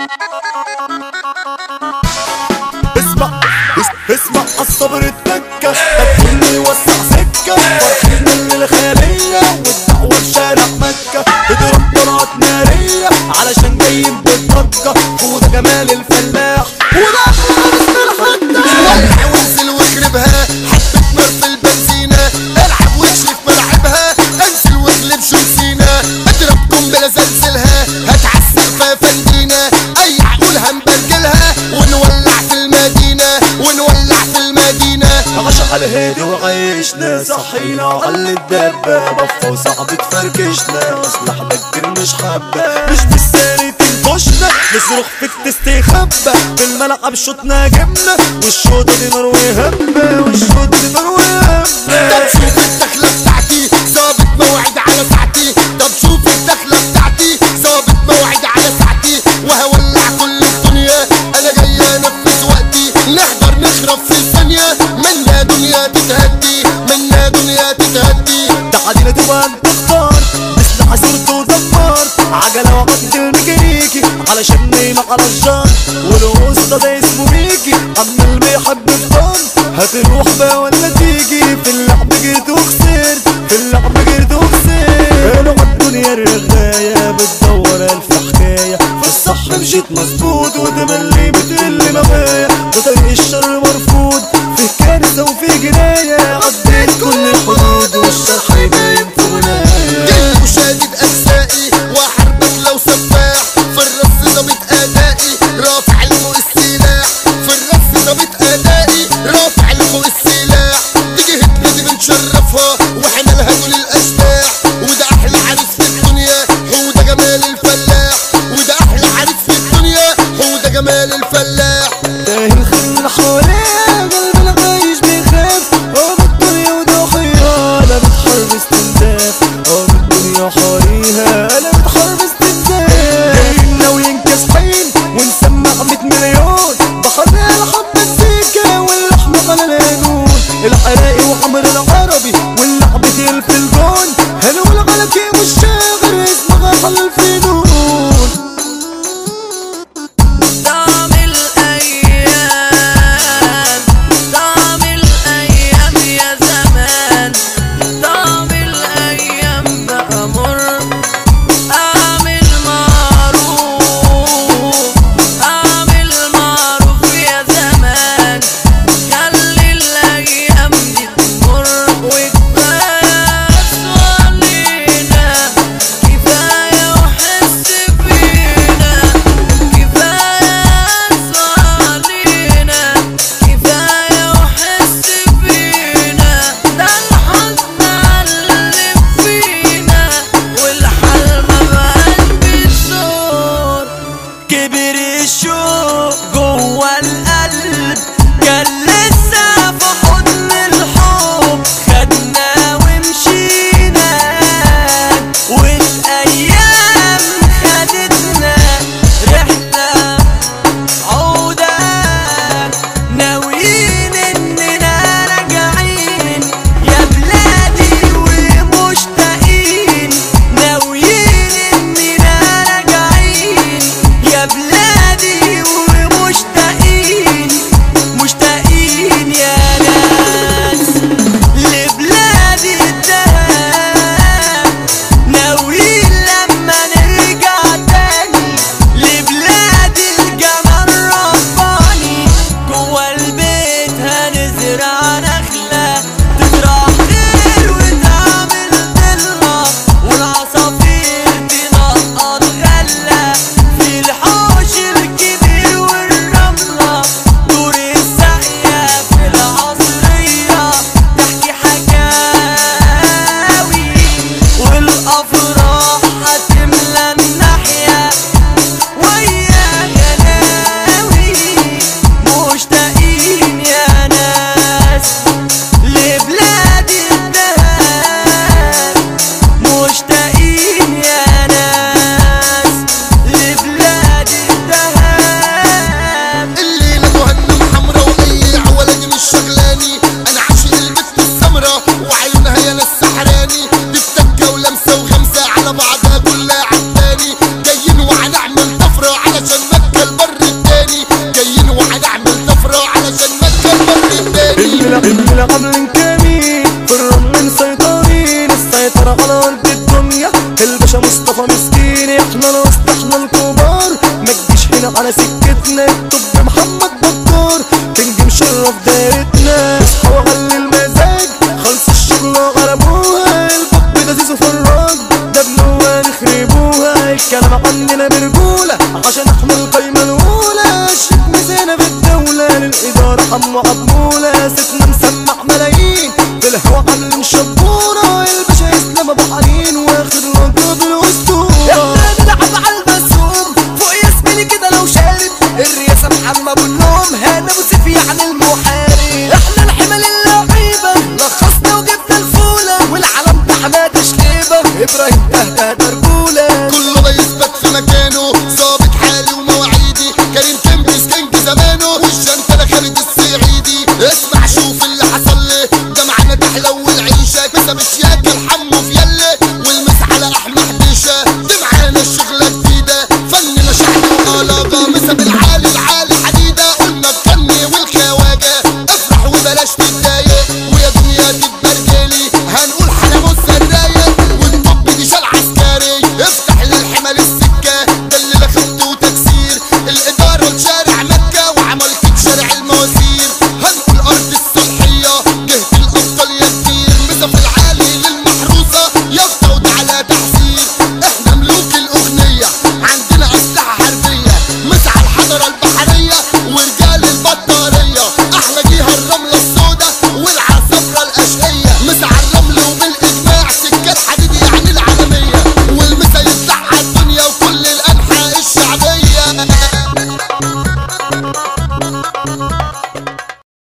اسمع اس- اسمع الصبر التكة طب كله يوسع سكة فرحنا اللي الخيالية والدعوة في شارع مكة اضرب طلعت نارية علشان جايين بالضجة وده جمال الفلاح وده اسم الحدة وانزل واخربها حبة نار في البنزينة العب واكشف ملعبها انزل واغلب شمسينا اضرب قنبلة زلزلها هتعسق في فندينا اي عقول هنبرجلها ونولع في المدينة ونولع في المدينة عاش على الهادي وعيشنا صحينا على الدبابة وصعب تفركشنا اصلحنا كتير مش حبة مش بالسالي تنكشنا نصرخ فيك تستخبى في الملعب شوطنا جبنا والشوطة دي نار وهبة والشوطة دي نار طب وهبة شوف الدخلة بتاعتي ظابط موعد على ساعتي طب شوف الدخلة بتاعتي ظابط موعد على ساعتي وهولع كل الدنيا انا جاي انفذ وقتي نحضر نخرب في ثانية منا دنيا تتهدي منا دنيا تتهدي تعالينا تبقى انت اختار بسلاح صورته ودمار عجلة وعقد الميكانيكي علشان نايم على الجار والوسطى ده اسمه ميكي عم اللي بيحب الفن هتروح بقى ولا تيجي في اللعب جيت وخسرت في اللعب جيت وخسرت انا الدنيا الرغاية بتدور الف حكاية في الصح مشيت مظبوط وتملي بتقل مغاية ده طريق الشر مرفوض فيه كارثة وفيه جناية عديت كل الحدود والشرح باين في غناية جيت وشادد اجزائي وحربك لو سفاح في الرص ضابط ادائي رافع لفوق السلاح في الرص ضابط ادائي رافع لفوق السلاح تيجي هتنا دي بنشرفها واحنا لها دول الاشباح وده احلى عريس في الدنيا هو ده جمال الفلاح وده احلى عريس في الدنيا هو ده جمال الفلاح برجولة عشان احنا القايمة الاولى الشيك ميزانة بالدولة للادارة حمو عبمولة ستنا